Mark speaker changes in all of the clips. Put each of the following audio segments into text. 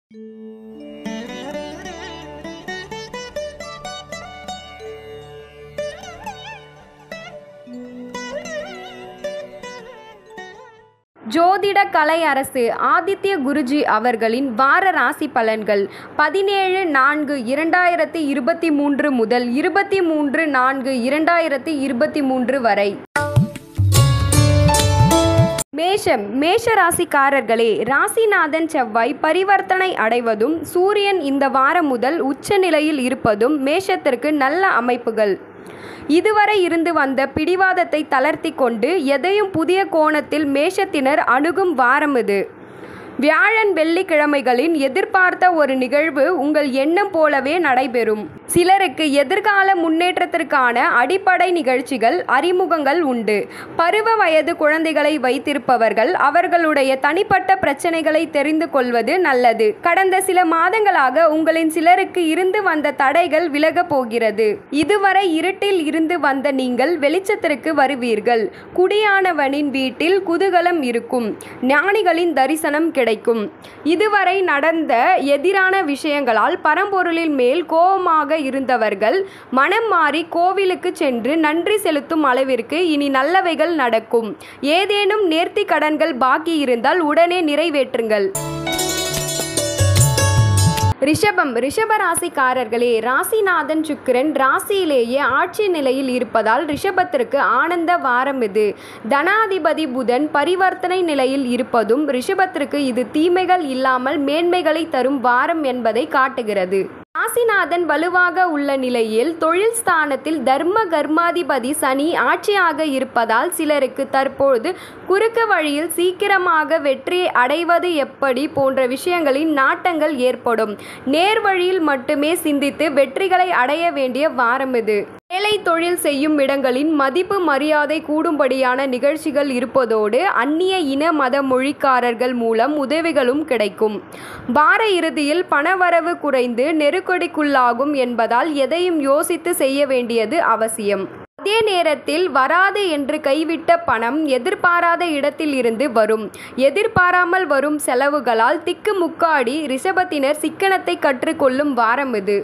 Speaker 1: ஜோதிட கலை அரசு ஆதித்ய குருஜி அவர்களின் வார ராசி பலன்கள் பதினேழு நான்கு இரண்டாயிரத்தி இருபத்தி மூன்று முதல் இருபத்தி மூன்று நான்கு இரண்டாயிரத்தி இருபத்தி மூன்று வரை மேஷம் மேஷ ராசிக்காரர்களே ராசிநாதன் செவ்வாய் பரிவர்த்தனை அடைவதும் சூரியன் இந்த வாரம் முதல் உச்ச நிலையில் இருப்பதும் மேஷத்திற்கு நல்ல அமைப்புகள் இதுவரை இருந்து வந்த பிடிவாதத்தை தளர்த்தி கொண்டு எதையும் புதிய கோணத்தில் மேஷத்தினர் அணுகும் வாரம் இது வியாழன் வெள்ளிக்கிழமைகளின் எதிர்பார்த்த ஒரு நிகழ்வு உங்கள் எண்ணம் போலவே நடைபெறும் சிலருக்கு எதிர்கால முன்னேற்றத்திற்கான அடிப்படை நிகழ்ச்சிகள் அறிமுகங்கள் உண்டு பருவ வயது குழந்தைகளை வைத்திருப்பவர்கள் அவர்களுடைய தனிப்பட்ட பிரச்சனைகளை தெரிந்து கொள்வது நல்லது கடந்த சில மாதங்களாக உங்களின் சிலருக்கு இருந்து வந்த தடைகள் விலகப் போகிறது இதுவரை இருட்டில் இருந்து வந்த நீங்கள் வெளிச்சத்திற்கு வருவீர்கள் குடியானவனின் வீட்டில் குதூகலம் இருக்கும் ஞானிகளின் தரிசனம் கிடைக்கும் இதுவரை நடந்த எதிரான விஷயங்களால் பரம்பொருளின் மேல் கோபமாக இருந்தவர்கள் மனம் மாறி கோவிலுக்கு சென்று நன்றி செலுத்தும் அளவிற்கு இனி நல்லவைகள் நடக்கும் ஏதேனும் நேர்த்தி கடன்கள் பாக்கி இருந்தால் உடனே நிறைவேற்றுங்கள் ரிஷபம் ரிஷப ராசிக்காரர்களே ராசிநாதன் சுக்கிரன் ராசியிலேயே ஆட்சி நிலையில் இருப்பதால் ரிஷபத்திற்கு ஆனந்த வாரம் இது தனாதிபதி புதன் பரிவர்த்தனை நிலையில் இருப்பதும் ரிஷபத்திற்கு இது தீமைகள் இல்லாமல் மேன்மைகளை தரும் வாரம் என்பதை காட்டுகிறது ராசிநாதன் வலுவாக உள்ள நிலையில் தொழில் ஸ்தானத்தில் தர்ம கர்மாதிபதி சனி ஆட்சியாக இருப்பதால் சிலருக்கு தற்பொழுது குறுக்கு வழியில் சீக்கிரமாக வெற்றியை அடைவது எப்படி போன்ற விஷயங்களின் நாட்டங்கள் ஏற்படும் நேர் வழியில் மட்டுமே சிந்தித்து வெற்றிகளை அடைய வேண்டிய வாரம் இது வேலை தொழில் செய்யும் இடங்களின் மதிப்பு மரியாதை கூடும்படியான நிகழ்ச்சிகள் இருப்பதோடு அந்நிய இன மத மொழிக்காரர்கள் மூலம் உதவிகளும் கிடைக்கும் வார இறுதியில் பணவரவு குறைந்து நெருக்கடிக்குள்ளாகும் என்பதால் எதையும் யோசித்து செய்ய வேண்டியது அவசியம் அதே நேரத்தில் வராது என்று கைவிட்ட பணம் எதிர்பாராத இடத்தில் இருந்து வரும் எதிர்பாராமல் வரும் செலவுகளால் திக்கு முக்காடி ரிஷபத்தினர் சிக்கனத்தை கற்றுக்கொள்ளும் வாரம் இது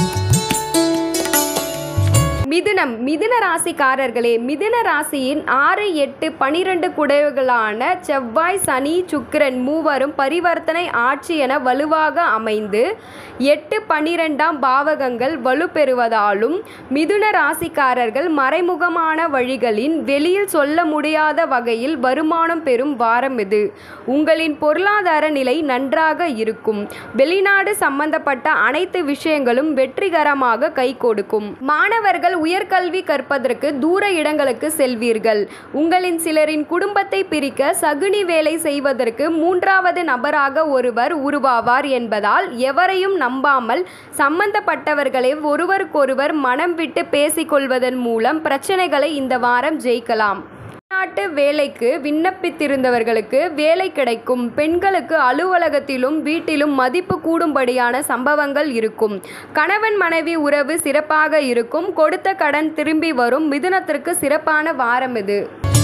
Speaker 1: மிதுனம் மிதுன ராசிக்காரர்களே மிதுன ராசியின் ஆறு எட்டு பனிரெண்டு குடைவுகளான செவ்வாய் சனி சுக்கிரன் மூவரும் பரிவர்த்தனை ஆட்சி என வலுவாக அமைந்து எட்டு பனிரெண்டாம் பாவகங்கள் வலுப்பெறுவதாலும் மிதுன ராசிக்காரர்கள் மறைமுகமான வழிகளின் வெளியில் சொல்ல முடியாத வகையில் வருமானம் பெறும் வாரம் இது உங்களின் பொருளாதார நிலை நன்றாக இருக்கும் வெளிநாடு சம்பந்தப்பட்ட அனைத்து விஷயங்களும் வெற்றிகரமாக கை கொடுக்கும் மாணவர்கள் உயர்கல்வி கற்பதற்கு தூர இடங்களுக்கு செல்வீர்கள் உங்களின் சிலரின் குடும்பத்தை பிரிக்க சகுனி வேலை செய்வதற்கு மூன்றாவது நபராக ஒருவர் உருவாவார் என்பதால் எவரையும் நம்பாமல் சம்பந்தப்பட்டவர்களை ஒருவருக்கொருவர் மனம் விட்டு பேசிக்கொள்வதன் மூலம் பிரச்சனைகளை இந்த வாரம் ஜெயிக்கலாம் வெளிநாட்டு வேலைக்கு விண்ணப்பித்திருந்தவர்களுக்கு வேலை கிடைக்கும் பெண்களுக்கு அலுவலகத்திலும் வீட்டிலும் மதிப்பு கூடும்படியான சம்பவங்கள் இருக்கும் கணவன் மனைவி உறவு சிறப்பாக இருக்கும் கொடுத்த கடன் திரும்பி வரும் மிதுனத்திற்கு சிறப்பான வாரம் இது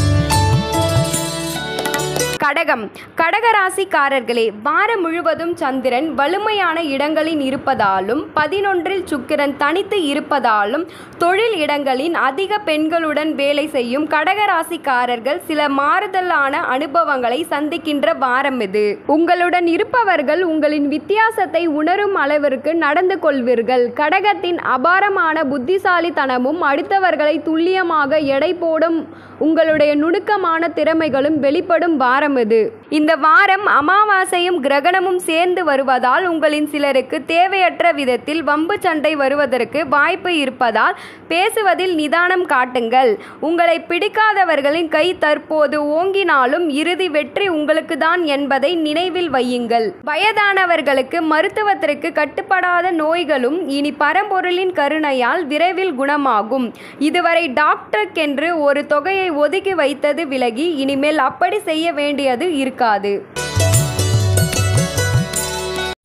Speaker 1: கடகம் கடகராசிக்காரர்களே வாரம் முழுவதும் சந்திரன் வலிமையான இடங்களில் இருப்பதாலும் பதினொன்றில் சுக்கிரன் தனித்து இருப்பதாலும் தொழில் இடங்களின் அதிக பெண்களுடன் வேலை செய்யும் கடகராசிக்காரர்கள் சில மாறுதலான அனுபவங்களை சந்திக்கின்ற வாரம் இது உங்களுடன் இருப்பவர்கள் உங்களின் வித்தியாசத்தை உணரும் அளவிற்கு நடந்து கொள்வீர்கள் கடகத்தின் அபாரமான புத்திசாலித்தனமும் அடுத்தவர்களை துல்லியமாக எடை போடும் உங்களுடைய நுணுக்கமான திறமைகளும் வெளிப்படும் வாரம் இது இந்த வாரம் அமாவாசையும் கிரகணமும் சேர்ந்து வருவதால் உங்களின் சிலருக்கு தேவையற்ற விதத்தில் வம்பு சண்டை வருவதற்கு வாய்ப்பு இருப்பதால் பேசுவதில் நிதானம் காட்டுங்கள் உங்களை பிடிக்காதவர்களின் கை தற்போது ஓங்கினாலும் இறுதி வெற்றி உங்களுக்கு தான் என்பதை நினைவில் வையுங்கள் வயதானவர்களுக்கு மருத்துவத்திற்கு கட்டுப்படாத நோய்களும் இனி பரம்பொருளின் கருணையால் விரைவில் குணமாகும் இதுவரை டாக்டருக்கென்று ஒரு தொகையை ஒதுக்கி வைத்தது விலகி இனிமேல் அப்படி செய்ய வேண்டியது இருக்காது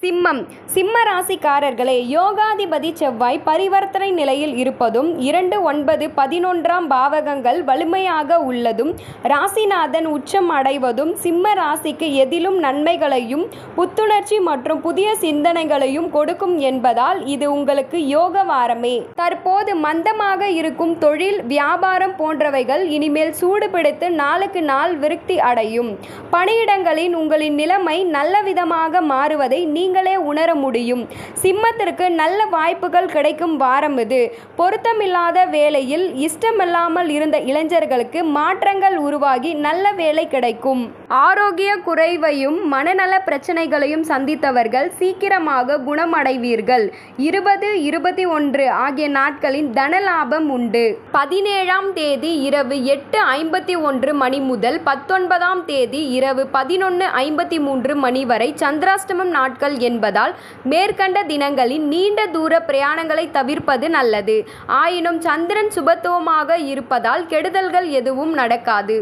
Speaker 1: சிம்மம் சிம்ம ராசிக்காரர்களே யோகாதிபதி செவ்வாய் பரிவர்த்தனை நிலையில் இருப்பதும் இரண்டு ஒன்பது பதினொன்றாம் பாவகங்கள் வலிமையாக உள்ளதும் ராசிநாதன் உச்சம் அடைவதும் சிம்ம ராசிக்கு எதிலும் நன்மைகளையும் புத்துணர்ச்சி மற்றும் புதிய சிந்தனைகளையும் கொடுக்கும் என்பதால் இது உங்களுக்கு யோக வாரமே தற்போது மந்தமாக இருக்கும் தொழில் வியாபாரம் போன்றவைகள் இனிமேல் சூடுபிடித்து நாளுக்கு நாள் விருத்தி அடையும் பணியிடங்களின் உங்களின் நிலைமை நல்ல விதமாக மாறுவதை நீங்களே உணர முடியும் சிம்மத்திற்கு நல்ல வாய்ப்புகள் கிடைக்கும் வாரம் இது பொருத்தமில்லாத வேலையில் இஷ்டமில்லாமல் இருந்த இளைஞர்களுக்கு மாற்றங்கள் உருவாகி நல்ல வேலை கிடைக்கும் ஆரோக்கிய குறைவையும் மனநல பிரச்சனைகளையும் சந்தித்தவர்கள் சீக்கிரமாக குணமடைவீர்கள் இருபது இருபத்தி ஒன்று ஆகிய நாட்களின் தனலாபம் உண்டு பதினேழாம் தேதி இரவு எட்டு ஐம்பத்தி ஒன்று மணி முதல் பத்தொன்பதாம் தேதி இரவு பதினொன்று ஐம்பத்தி மூன்று மணி வரை சந்திராஷ்டமம் நாட்கள் என்பதால் மேற்கண்ட தினங்களின் நீண்ட தூர பிரயாணங்களை தவிர்ப்பது நல்லது ஆயினும் சந்திரன் சுபத்துவமாக இருப்பதால் கெடுதல்கள் எதுவும் நடக்காது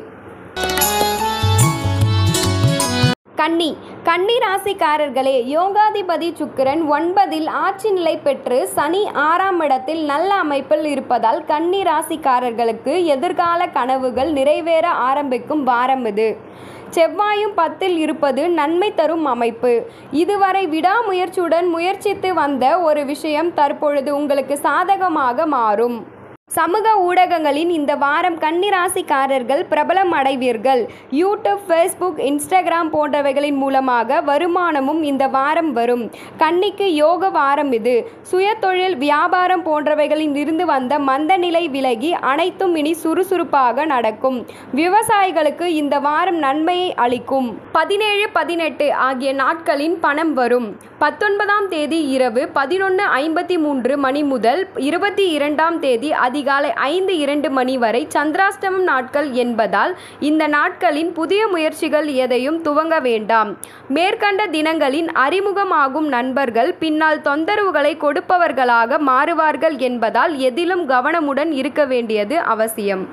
Speaker 1: கன்னி கன்னி ராசிக்காரர்களே யோகாதிபதி சுக்கிரன் ஒன்பதில் ஆட்சி நிலை பெற்று சனி ஆறாம் இடத்தில் நல்ல அமைப்பில் இருப்பதால் கன்னி ராசிக்காரர்களுக்கு எதிர்கால கனவுகள் நிறைவேற ஆரம்பிக்கும் வாரம் இது செவ்வாயும் பத்தில் இருப்பது நன்மை தரும் அமைப்பு இதுவரை விடாமுயற்சியுடன் முயற்சித்து வந்த ஒரு விஷயம் தற்பொழுது உங்களுக்கு சாதகமாக மாறும் சமூக ஊடகங்களின் இந்த வாரம் கன்னிராசிக்காரர்கள் பிரபலம் அடைவீர்கள் யூடியூப் ஃபேஸ்புக் இன்ஸ்டாகிராம் போன்றவைகளின் மூலமாக வருமானமும் இந்த வாரம் வரும் கன்னிக்கு யோக வாரம் இது சுயதொழில் வியாபாரம் போன்றவைகளில் இருந்து வந்த மந்த நிலை விலகி அனைத்தும் இனி சுறுசுறுப்பாக நடக்கும் விவசாயிகளுக்கு இந்த வாரம் நன்மையை அளிக்கும் பதினேழு பதினெட்டு ஆகிய நாட்களின் பணம் வரும் பத்தொன்பதாம் தேதி இரவு பதினொன்று ஐம்பத்தி மூன்று மணி முதல் இருபத்தி இரண்டாம் தேதி அதிகாலை ஐந்து இரண்டு மணி வரை சந்திராஷ்டமம் நாட்கள் என்பதால் இந்த நாட்களின் புதிய முயற்சிகள் எதையும் துவங்க வேண்டாம் மேற்கண்ட தினங்களின் அறிமுகமாகும் நண்பர்கள் பின்னால் தொந்தரவுகளை கொடுப்பவர்களாக மாறுவார்கள் என்பதால் எதிலும் கவனமுடன் இருக்க வேண்டியது அவசியம்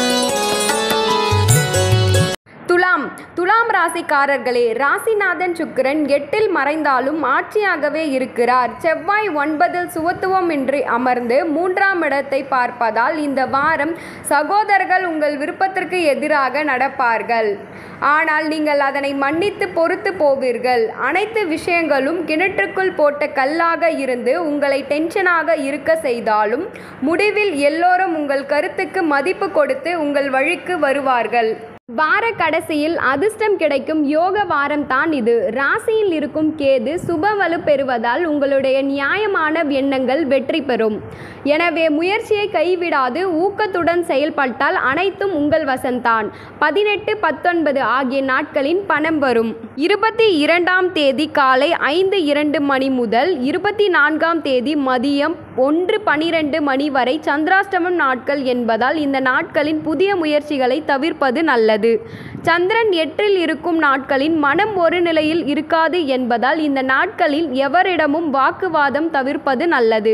Speaker 1: துலாம் துலாம் ராசிக்காரர்களே ராசிநாதன் சுக்கிரன் எட்டில் மறைந்தாலும் ஆட்சியாகவே இருக்கிறார் செவ்வாய் ஒன்பதில் சுவத்துவமின்றி அமர்ந்து மூன்றாம் இடத்தை பார்ப்பதால் இந்த வாரம் சகோதரர்கள் உங்கள் விருப்பத்திற்கு எதிராக நடப்பார்கள் ஆனால் நீங்கள் அதனை மன்னித்து பொறுத்து போவீர்கள் அனைத்து விஷயங்களும் கிணற்றுக்குள் போட்ட கல்லாக இருந்து உங்களை டென்ஷனாக இருக்க செய்தாலும் முடிவில் எல்லோரும் உங்கள் கருத்துக்கு மதிப்பு கொடுத்து உங்கள் வழிக்கு வருவார்கள் வார கடைசியில் அதிர்ஷ்டம் கிடைக்கும் யோக வாரம் தான் இது ராசியில் இருக்கும் கேது சுபவலு பெறுவதால் உங்களுடைய நியாயமான எண்ணங்கள் வெற்றி பெறும் எனவே முயற்சியை கைவிடாது ஊக்கத்துடன் செயல்பட்டால் அனைத்தும் உங்கள் வசம்தான் பதினெட்டு பத்தொன்பது ஆகிய நாட்களின் பணம் வரும் இருபத்தி இரண்டாம் தேதி காலை ஐந்து இரண்டு மணி முதல் இருபத்தி நான்காம் தேதி மதியம் ஒன்று பனிரெண்டு மணி வரை சந்திராஷ்டமம் நாட்கள் என்பதால் இந்த நாட்களின் புதிய முயற்சிகளை தவிர்ப்பது நல்லது சந்திரன் எட்டில் இருக்கும் நாட்களின் மனம் ஒரு நிலையில் இருக்காது என்பதால் இந்த நாட்களில் எவரிடமும் வாக்குவாதம் தவிர்ப்பது நல்லது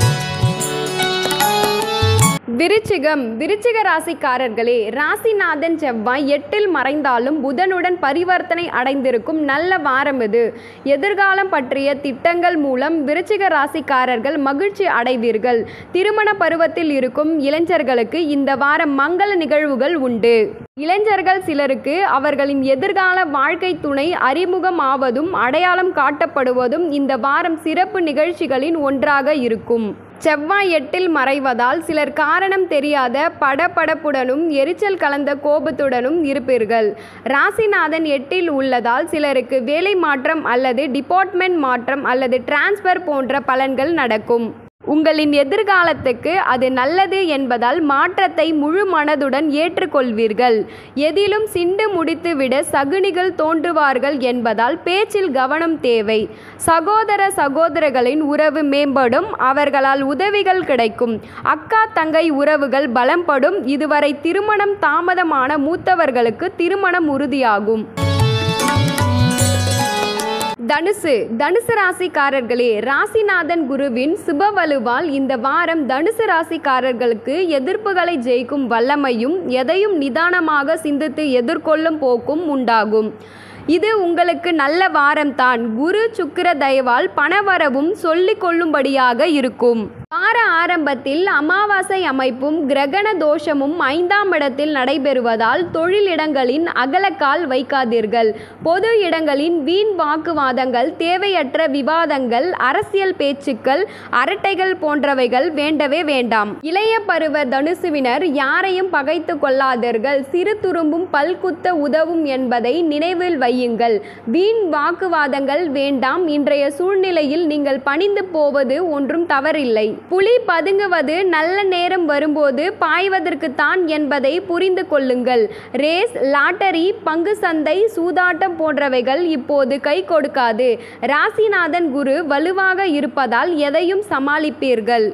Speaker 1: விருச்சிகம் விருச்சிக ராசிக்காரர்களே ராசிநாதன் செவ்வாய் எட்டில் மறைந்தாலும் புதனுடன் பரிவர்த்தனை அடைந்திருக்கும் நல்ல வாரம் இது எதிர்காலம் பற்றிய திட்டங்கள் மூலம் விருச்சிக ராசிக்காரர்கள் மகிழ்ச்சி அடைவீர்கள் திருமண பருவத்தில் இருக்கும் இளைஞர்களுக்கு இந்த வாரம் மங்கள நிகழ்வுகள் உண்டு இளைஞர்கள் சிலருக்கு அவர்களின் எதிர்கால வாழ்க்கை துணை அறிமுகமாவதும் அடையாளம் காட்டப்படுவதும் இந்த வாரம் சிறப்பு நிகழ்ச்சிகளின் ஒன்றாக இருக்கும் செவ்வாய் எட்டில் மறைவதால் சிலர் காரணம் தெரியாத படபடப்புடனும் எரிச்சல் கலந்த கோபத்துடனும் இருப்பீர்கள் ராசிநாதன் எட்டில் உள்ளதால் சிலருக்கு வேலை மாற்றம் அல்லது டிபார்ட்மெண்ட் மாற்றம் அல்லது டிரான்ஸ்ஃபர் போன்ற பலன்கள் நடக்கும் உங்களின் எதிர்காலத்துக்கு அது நல்லது என்பதால் மாற்றத்தை முழு மனதுடன் ஏற்றுக்கொள்வீர்கள் எதிலும் சிண்டு முடித்துவிட சகுனிகள் தோன்றுவார்கள் என்பதால் பேச்சில் கவனம் தேவை சகோதர சகோதரர்களின் உறவு மேம்படும் அவர்களால் உதவிகள் கிடைக்கும் அக்கா தங்கை உறவுகள் பலம்படும் இதுவரை திருமணம் தாமதமான மூத்தவர்களுக்கு திருமணம் உறுதியாகும் தனுசு தனுசு ராசிக்காரர்களே ராசிநாதன் குருவின் சுபவலுவால் இந்த வாரம் தனுசு ராசிக்காரர்களுக்கு எதிர்ப்புகளை ஜெயிக்கும் வல்லமையும் எதையும் நிதானமாக சிந்தித்து எதிர்கொள்ளும் போக்கும் உண்டாகும் இது உங்களுக்கு நல்ல வாரம்தான் குரு சுக்கிர தயவால் பணவரவும் சொல்லிக் கொள்ளும்படியாக இருக்கும் வார ஆரம்பத்தில் அமாவாசை அமைப்பும் கிரகண தோஷமும் ஐந்தாம் இடத்தில் நடைபெறுவதால் தொழிலிடங்களின் அகலக்கால் வைக்காதீர்கள் பொது இடங்களின் வீண் வாக்குவாதங்கள் தேவையற்ற விவாதங்கள் அரசியல் பேச்சுக்கள் அரட்டைகள் போன்றவைகள் வேண்டவே வேண்டாம் இளைய பருவ தனுசுவினர் யாரையும் பகைத்து கொள்ளாதீர்கள் சிறு துரும்பும் பல்குத்த உதவும் என்பதை நினைவில் வையுங்கள் வீண் வாக்குவாதங்கள் வேண்டாம் இன்றைய சூழ்நிலையில் நீங்கள் பணிந்து போவது ஒன்றும் தவறில்லை புலி பதுங்குவது நல்ல நேரம் வரும்போது பாய்வதற்குத்தான் என்பதை புரிந்து கொள்ளுங்கள் ரேஸ் லாட்டரி பங்கு சந்தை சூதாட்டம் போன்றவைகள் இப்போது கை கொடுக்காது ராசிநாதன் குரு வலுவாக இருப்பதால் எதையும் சமாளிப்பீர்கள்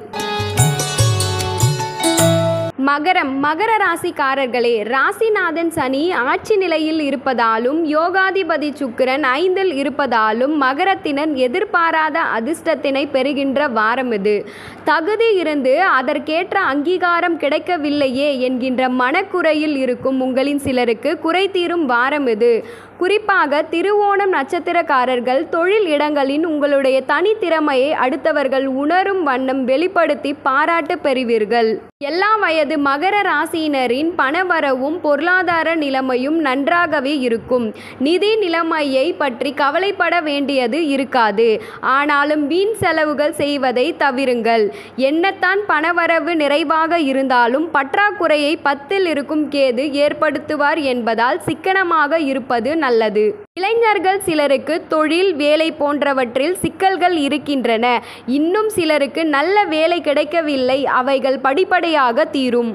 Speaker 1: மகரம் மகர ராசிக்காரர்களே ராசிநாதன் சனி ஆட்சி நிலையில் இருப்பதாலும் யோகாதிபதி சுக்கிரன் ஐந்தில் இருப்பதாலும் மகரத்தினர் எதிர்பாராத அதிர்ஷ்டத்தினை பெறுகின்ற வாரம் இது தகுதி இருந்து அதற்கேற்ற அங்கீகாரம் கிடைக்கவில்லையே என்கின்ற மனக்குறையில் இருக்கும் உங்களின் சிலருக்கு குறை தீரும் வாரம் இது குறிப்பாக திருவோணம் நட்சத்திரக்காரர்கள் தொழில் இடங்களின் உங்களுடைய தனித்திறமையை அடுத்தவர்கள் உணரும் வண்ணம் வெளிப்படுத்தி பாராட்டு பெறுவீர்கள் எல்லா வயது மகர ராசியினரின் பணவரவும் பொருளாதார நிலைமையும் நன்றாகவே இருக்கும் நிதி நிலைமையை பற்றி கவலைப்பட வேண்டியது இருக்காது ஆனாலும் வீண் செலவுகள் செய்வதை தவிருங்கள் என்னத்தான் பணவரவு நிறைவாக இருந்தாலும் பற்றாக்குறையை பத்தில் இருக்கும் கேது ஏற்படுத்துவார் என்பதால் சிக்கனமாக இருப்பது நல்லது இளைஞர்கள் சிலருக்கு தொழில் வேலை போன்றவற்றில் சிக்கல்கள் இருக்கின்றன இன்னும் சிலருக்கு நல்ல வேலை கிடைக்கவில்லை அவைகள் படிப்படியாக தீரும்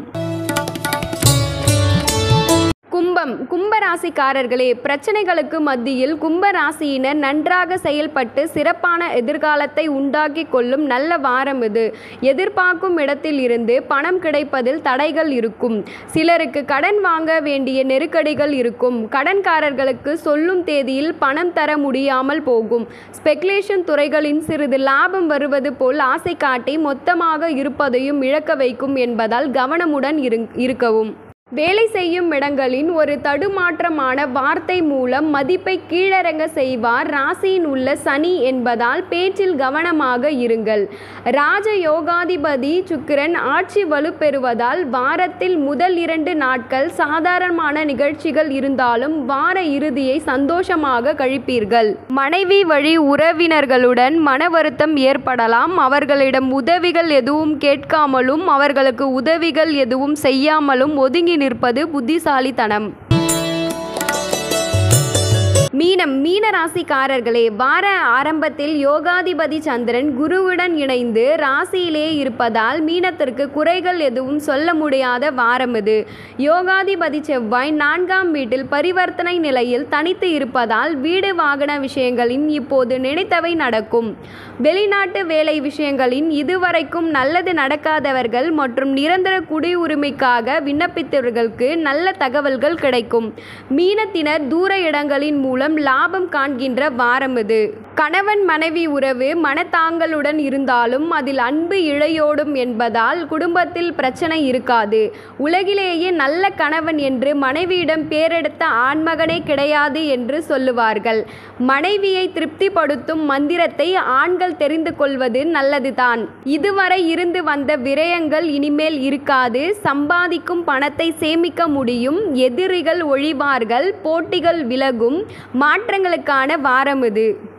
Speaker 1: கும்பம் கும்பராசிக்காரர்களே பிரச்சனைகளுக்கு மத்தியில் கும்பராசியினர் நன்றாக செயல்பட்டு சிறப்பான எதிர்காலத்தை உண்டாக்கி கொள்ளும் நல்ல வாரம் இது எதிர்பார்க்கும் இடத்தில் இருந்து பணம் கிடைப்பதில் தடைகள் இருக்கும் சிலருக்கு கடன் வாங்க வேண்டிய நெருக்கடிகள் இருக்கும் கடன்காரர்களுக்கு சொல்லும் தேதியில் பணம் தர முடியாமல் போகும் ஸ்பெகுலேஷன் துறைகளின் சிறிது லாபம் வருவது போல் ஆசை காட்டி மொத்தமாக இருப்பதையும் இழக்க வைக்கும் என்பதால் கவனமுடன் இரு- இருக்கவும் வேலை செய்யும் இடங்களின் ஒரு தடுமாற்றமான வார்த்தை மூலம் மதிப்பை கீழறங்க செய்வார் ராசியின் உள்ள சனி என்பதால் பேச்சில் கவனமாக இருங்கள் ராஜ யோகாதிபதி சுக்கிரன் ஆட்சி வலுப்பெறுவதால் வாரத்தில் முதல் இரண்டு நாட்கள் சாதாரணமான நிகழ்ச்சிகள் இருந்தாலும் வார இறுதியை சந்தோஷமாக கழிப்பீர்கள் மனைவி வழி உறவினர்களுடன் மன வருத்தம் ஏற்படலாம் அவர்களிடம் உதவிகள் எதுவும் கேட்காமலும் அவர்களுக்கு உதவிகள் எதுவும் செய்யாமலும் ஒதுங்கி நிற்பது புத்திசாலித்தனம் மீனம் மீன ராசிக்காரர்களே வார ஆரம்பத்தில் யோகாதிபதி சந்திரன் குருவுடன் இணைந்து ராசியிலே இருப்பதால் மீனத்திற்கு குறைகள் எதுவும் சொல்ல முடியாத வாரம் இது யோகாதிபதி செவ்வாய் நான்காம் வீட்டில் பரிவர்த்தனை நிலையில் தனித்து இருப்பதால் வீடு வாகன விஷயங்களின் இப்போது நினைத்தவை நடக்கும் வெளிநாட்டு வேலை விஷயங்களின் இதுவரைக்கும் நல்லது நடக்காதவர்கள் மற்றும் நிரந்தர குடியுரிமைக்காக விண்ணப்பித்தவர்களுக்கு நல்ல தகவல்கள் கிடைக்கும் மீனத்தினர் தூர இடங்களின் மூலம் லாபம் காண்கின்ற வாரம் இது கணவன் மனைவி உறவு மனத்தாங்களுடன் இருந்தாலும் அதில் அன்பு இழையோடும் என்பதால் குடும்பத்தில் பிரச்சனை இருக்காது உலகிலேயே நல்ல கணவன் என்று மனைவியிடம் பேரெடுத்த ஆண்மகனே கிடையாது என்று சொல்லுவார்கள் மனைவியை திருப்திப்படுத்தும் மந்திரத்தை ஆண்கள் தெரிந்து கொள்வது நல்லதுதான் இதுவரை இருந்து வந்த விரயங்கள் இனிமேல் இருக்காது சம்பாதிக்கும் பணத்தை சேமிக்க முடியும் எதிரிகள் ஒழிவார்கள் போட்டிகள் விலகும் மாற்றங்களுக்கான வாரம் இது